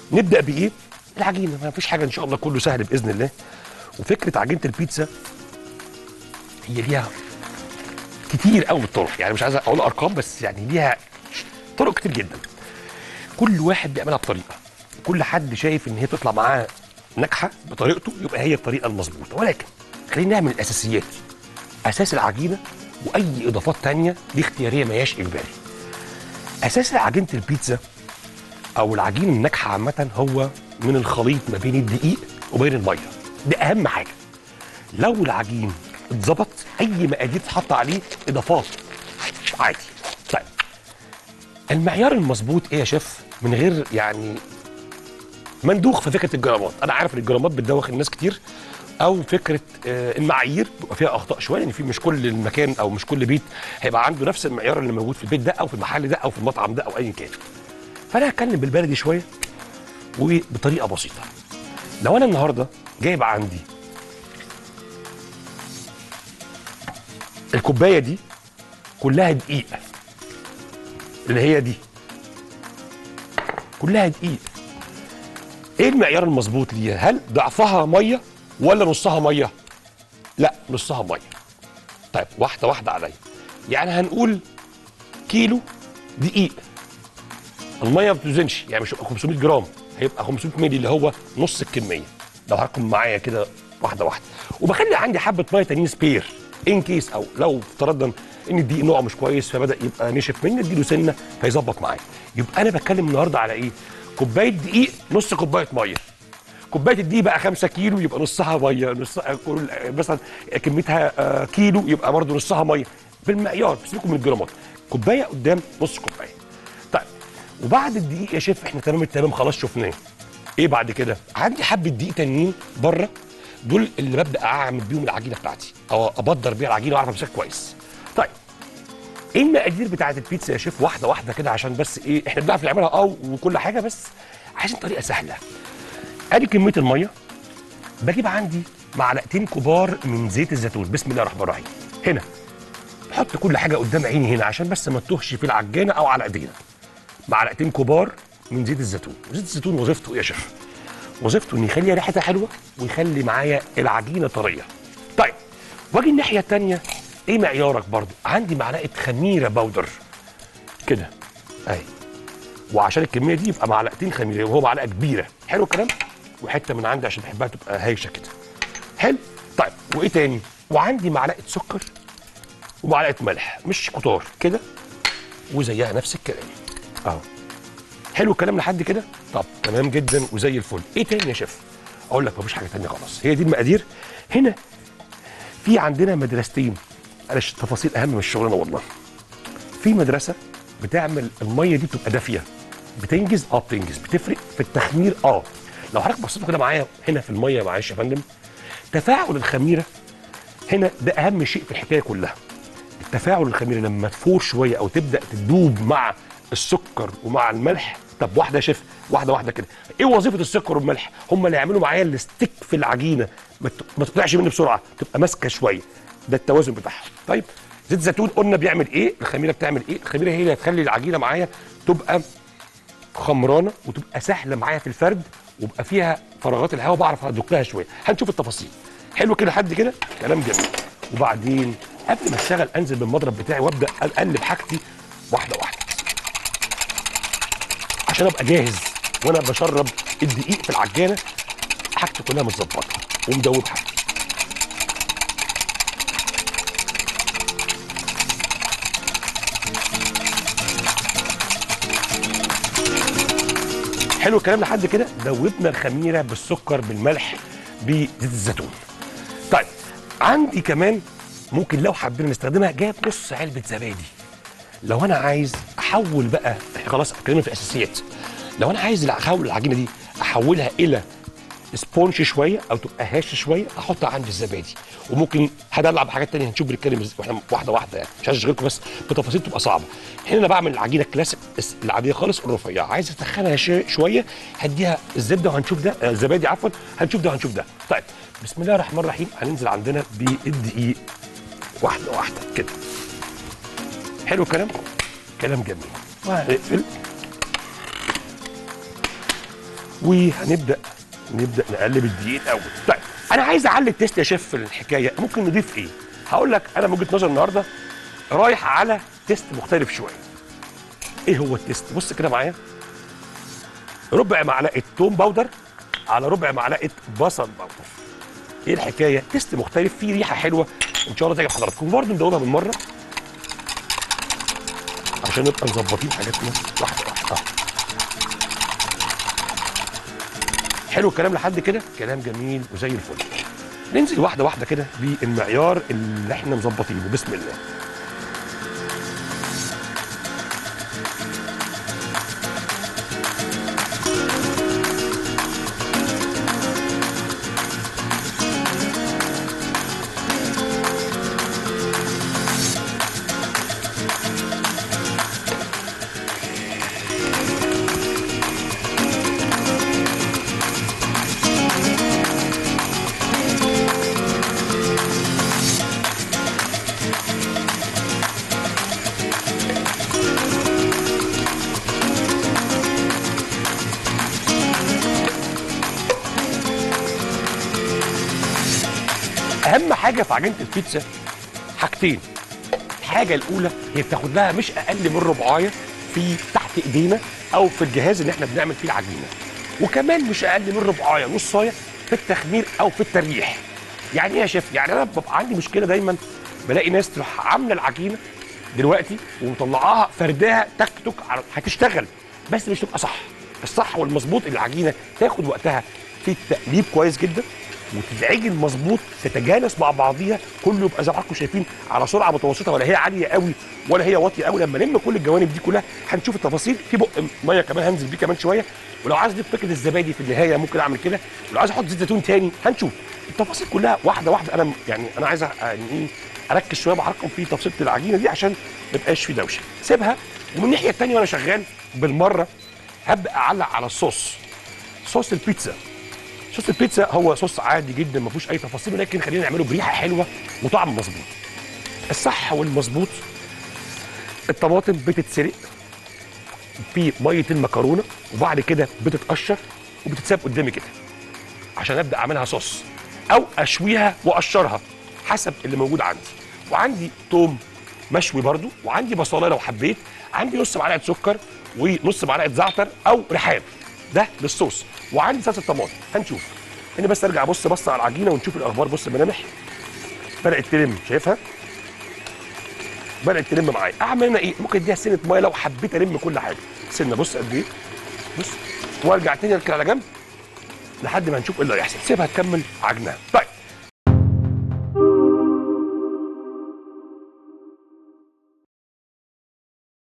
نبدا بايه العجينه ما فيش حاجه ان شاء الله كله سهل باذن الله وفكره عجينه البيتزا هي ليها كتير قوي الطرق يعني مش عايز اقول ارقام بس يعني ليها طرق كتير جدا كل واحد بيعملها بطريقه كل حد شايف ان هي تطلع معاه ناجحه بطريقته يبقى هي الطريقه المظبوطه ولكن خلينا نعمل الاساسيات اساس العجينه واي اضافات تانية دي اختياريه ما هياش اجباري اساس عجينه البيتزا او العجين الناجحه عامه هو من الخليط ما بين الدقيق وبين الميه ده اهم حاجه لو العجين اتظبط اي مقادير تتحط عليه اضافات عادي طيب المعيار المظبوط ايه يا شيف من غير يعني مندوخ في فكره الجرامات انا عارف ان الجرامات بتدوخ الناس كتير او فكره آه، المعايير بيبقى فيها اخطاء شويه لان في مش كل المكان او مش كل بيت هيبقى عنده نفس المعيار اللي موجود في البيت ده او في المحل ده او في المطعم ده او ايا كان فانا هتكلم بالبلدي شويه وبطريقه بسيطه لو انا النهارده جايب عندي الكوبايه دي كلها دقيق اللي هي دي كلها دقيق ايه المعيار المظبوط ليها هل ضعفها ميه ولا نصها ميه لا نصها ميه طيب واحده واحده عليا يعني هنقول كيلو دقيق الميه ما بتوزنش يعني مش هيبقى 500 جرام هيبقى 500 مللي اللي هو نص الكميه لو هركم معايا كده واحده واحده وبخلي عندي حبه ميه تانيين سبير ان كيس او لو افترضنا ان الدقيق نوعه مش كويس فبدا يبقى نشف مني اديله سنه فيظبط معايا يبقى انا بتكلم النهارده على ايه كوبايه دقيق نص كوبايه ميه كوبايه الدقيق بقى 5 كيلو يبقى نصها ميه نصها كل مثلا كميتها آه، كيلو يبقى برضه نصها ميه بالمعيار سيبكم من الجرامات كوبايه قدام نص كوبايه طيب وبعد الدقيق يا شيف احنا تمام التمام خلاص شفناه ايه بعد كده عندي حبه دقيق تانيين بره دول اللي ببدا اعمل بيهم العجينه بتاعتي او ابدر بيها العجينه واعرف امسكها كويس طيب ايه المقادير بتاعت البيتزا يا شيف واحده واحده كده عشان بس ايه احنا بنعرف نعملها اه وكل حاجه بس عايزين طريقه سهله ادي كميه الميه بجيب عندي معلقتين كبار من زيت الزيتون بسم الله الرحمن الرحيم هنا بحط كل حاجه قدام عيني هنا عشان بس ما تتوهش في العجانه او على ايدينا معلقتين كبار من زيت الزيتون زيت الزيتون وظيفته ايه يا شيف وظيفته ان يخلي ريحتها حلوه ويخلي معايا العجينه طريه طيب واجي الناحيه الثانيه ايه معيارك برضو عندي معلقه خميره باودر كده اهي وعشان الكميه دي يبقى معلقتين خميره وهو معلقه كبيره حلو الكلام وحته من عندي عشان بحبها تبقى هايشه كده حلو طيب وايه تاني وعندي معلقه سكر ومعلقه ملح مش كتار كده وزيها نفس الكلام اهو حلو الكلام لحد كده طب تمام جدا وزي الفل ايه تاني يا شيف اقول لك مفيش حاجه تانية خلاص هي دي المقادير هنا في عندنا مدرستين معلش تفاصيل اهم من الشغلانه والله في مدرسه بتعمل الميه دي بتبقى دافيه بتنجز اه بتنجز بتفرق في التخمير اه لو حضرتك بصيتوا كده معايا هنا في الميه معلش يا فندم تفاعل الخميره هنا ده اهم شيء في الحكايه كلها التفاعل الخميره لما تفور شويه او تبدا تدوب مع السكر ومع الملح طب واحده يا شيف واحده واحده كده ايه وظيفه السكر والملح هم اللي يعملوا معايا الستيك في العجينه ما ت- ما تطلعش مني بسرعه تبقى ماسكه شويه ده التوازن بتاعها طيب زيت زيتون قلنا بيعمل ايه الخميره بتعمل ايه الخميره هي اللي هتخلي العجينه معايا تبقى خمرانه وتبقى سهله معايا في الفرد ويبقى فيها فراغات الهواء بعرف ادكها شويه هنشوف التفاصيل حلو كده لحد كده كلام جميل وبعدين قبل ما اشتغل انزل بالمضرب بتاعي وابدا اقلب حاجتي واحده واحده عشان ابقى جاهز وانا بشرب الدقيق في العجانه حاجتي كلها متظبطه ومدوب حاجتي حلو الكلام لحد كده دوبنا الخميره بالسكر بالملح بزيت الزيتون طيب عندي كمان ممكن لو حابين نستخدمها جايب نص علبه زبادي لو انا عايز احول بقى إحنا خلاص اتكلمنا في الاساسيات لو انا عايز احول العجينه دي احولها الى سبونج شويه او تبقى هشه شويه احط عندي الزبادي وممكن هدلع بحاجات تانية هنشوف بنتكلم إزاي واحنا واحده واحده يعني مش عايز اشغلكم بس بتفاصيل تبقى صعبه هنا انا بعمل العجينه الكلاسيك الس- العاديه خالص الرفيعه عايز اسخنها شي- شويه هديها الزبده وهنشوف ده آه، الزبادي عفوا هنشوف ده وهنشوف ده طيب بسم الله الرحمن الرحيم هننزل عندنا بالدقيق واحده واحده كده حلو الكلام كلام جميل وهنقفل وهنبدا نبدا نقلب الدقيق الاول طيب انا عايز اعلي التيست يا شيف في الحكايه ممكن نضيف ايه هقول لك انا من وجهه نظري النهارده رايح على تيست مختلف شويه ايه هو التيست بص كده معايا ربع معلقه توم باودر على ربع معلقه بصل باودر ايه الحكايه تيست مختلف فيه ريحه حلوه ان شاء الله تعجب حضراتكم برضه ندوقها بالمره عشان نبقى مظبطين حاجاتنا واحده واحده آه. حلو الكلام لحد كده كلام جميل وزي الفل ننزل واحده واحده كده بالمعيار اللي احنا مظبطينه بسم الله اهم حاجه في عجينه البيتزا حاجتين الحاجه الاولى هي بتاخد لها مش اقل من ربعايه في تحت ايدينا او في الجهاز اللي احنا بنعمل فيه العجينه وكمان مش اقل من ربعايه نصايه في التخمير او في التريح يعني ايه يا شيف يعني انا ببقى عندي مشكله دايما بلاقي ناس تروح عامله العجينه دلوقتي ومطلعاها فرداها تك تك على هتشتغل بس مش تبقى صح الصح والمظبوط العجينه تاخد وقتها في التقليب كويس جدا وتتعجن مظبوط تتجانس مع بعضيها كله يبقى زي ما حضراتكم شايفين على سرعه متوسطه ولا هي عاليه قوي ولا هي واطيه قوي لما نلم كل الجوانب دي كلها هنشوف التفاصيل في بق ميه كمان هنزل بيه كمان شويه ولو عايز اضيف فكره الزبادي في النهايه ممكن اعمل كده ولو عايز احط زيت زيتون تاني هنشوف التفاصيل كلها واحده واحده انا يعني انا عايز أ- يعني ايه اركز شويه مع حضراتكم في تفصيله العجينه دي عشان ما يبقاش في دوشه سيبها ومن الناحيه الثانيه وانا شغال بالمره هبدا اعلق على الصوص صوص البيتزا صوص البيتزا هو صوص عادي جدا ما فيهوش اي تفاصيل ولكن خلينا نعمله بريحه حلوه وطعم مظبوط الصح والمظبوط الطماطم بتتسرق في ميه المكرونه وبعد كده بتتقشر وبتتساب قدامي كده عشان ابدا اعملها صوص او اشويها واقشرها حسب اللي موجود عندي وعندي توم مشوي برضو وعندي بصلايه لو حبيت عندي نص معلقه سكر ونص معلقه زعتر او ريحان ده للصوص وعندي صلصه طماطم هنشوف هنا بس ارجع ابص بص على العجينه ونشوف الاخبار بص الملامح بدات تلم شايفها بدات تلم معايا اعمل انا ايه ممكن اديها سنه ميه لو حبيت الم كل حاجه سنه بص قد ايه بص وارجع تاني اركن على جنب لحد ما نشوف ايه اللي هيحصل سيبها تكمل عجنها طيب